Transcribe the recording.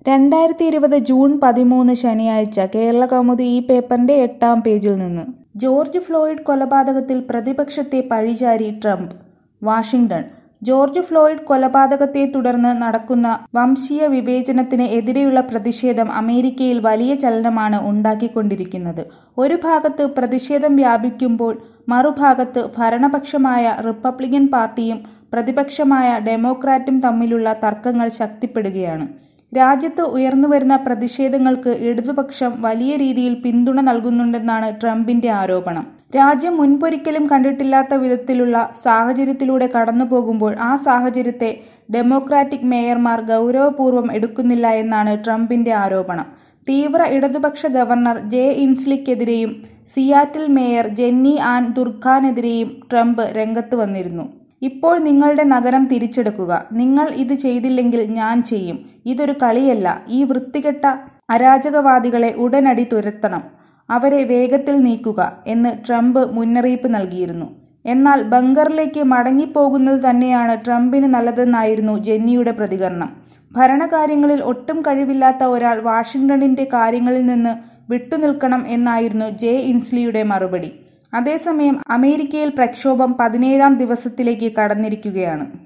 രണ്ടായിരത്തി ഇരുപത് ജൂൺ പതിമൂന്ന് ശനിയാഴ്ച കേരളകൗമുദി ഈ പേപ്പറിന്റെ എട്ടാം പേജിൽ നിന്ന് ജോർജ് ഫ്ലോയ്ഡ് കൊലപാതകത്തിൽ പ്രതിപക്ഷത്തെ പഴിചാരി ട്രംപ് വാഷിംഗ്ടൺ ജോർജ് ഫ്ലോയ്ഡ് കൊലപാതകത്തെ തുടർന്ന് നടക്കുന്ന വംശീയ വിവേചനത്തിന് എതിരെയുള്ള പ്രതിഷേധം അമേരിക്കയിൽ വലിയ ചലനമാണ് ഉണ്ടാക്കിക്കൊണ്ടിരിക്കുന്നത് ഒരു ഭാഗത്ത് പ്രതിഷേധം വ്യാപിക്കുമ്പോൾ മറുഭാഗത്ത് ഭരണപക്ഷമായ റിപ്പബ്ലിക്കൻ പാർട്ടിയും പ്രതിപക്ഷമായ ഡെമോക്രാറ്റും തമ്മിലുള്ള തർക്കങ്ങൾ ശക്തിപ്പെടുകയാണ് രാജ്യത്ത് ഉയർന്നുവരുന്ന പ്രതിഷേധങ്ങൾക്ക് ഇടതുപക്ഷം വലിയ രീതിയിൽ പിന്തുണ നൽകുന്നുണ്ടെന്നാണ് ട്രംപിന്റെ ആരോപണം രാജ്യം മുൻപൊരിക്കലും കണ്ടിട്ടില്ലാത്ത വിധത്തിലുള്ള സാഹചര്യത്തിലൂടെ കടന്നുപോകുമ്പോൾ ആ സാഹചര്യത്തെ ഡെമോക്രാറ്റിക് മേയർമാർ ഗൗരവപൂർവ്വം എടുക്കുന്നില്ല എന്നാണ് ട്രംപിന്റെ ആരോപണം തീവ്ര ഇടതുപക്ഷ ഗവർണർ ജെ ഇൻസ്ലിക്കെതിരെയും സിയാറ്റിൽ മേയർ ജെന്നി ആൻ ദുർഖാനെതിരെയും ട്രംപ് രംഗത്ത് വന്നിരുന്നു ഇപ്പോൾ നിങ്ങളുടെ നഗരം തിരിച്ചെടുക്കുക നിങ്ങൾ ഇത് ചെയ്തില്ലെങ്കിൽ ഞാൻ ചെയ്യും ഇതൊരു കളിയല്ല ഈ വൃത്തികെട്ട അരാജകവാദികളെ ഉടനടി തുരത്തണം അവരെ വേഗത്തിൽ നീക്കുക എന്ന് ട്രംപ് മുന്നറിയിപ്പ് നൽകിയിരുന്നു എന്നാൽ ബങ്കറിലേക്ക് മടങ്ങിപ്പോകുന്നത് തന്നെയാണ് ട്രംപിന് നല്ലതെന്നായിരുന്നു ജെന്നിയുടെ പ്രതികരണം ഭരണകാര്യങ്ങളിൽ ഒട്ടും കഴിവില്ലാത്ത ഒരാൾ വാഷിംഗ്ടണിന്റെ കാര്യങ്ങളിൽ നിന്ന് വിട്ടുനിൽക്കണം എന്നായിരുന്നു ജെ ഇൻസ്ലിയുടെ മറുപടി അതേസമയം അമേരിക്കയിൽ പ്രക്ഷോഭം പതിനേഴാം ദിവസത്തിലേക്ക് കടന്നിരിക്കുകയാണ്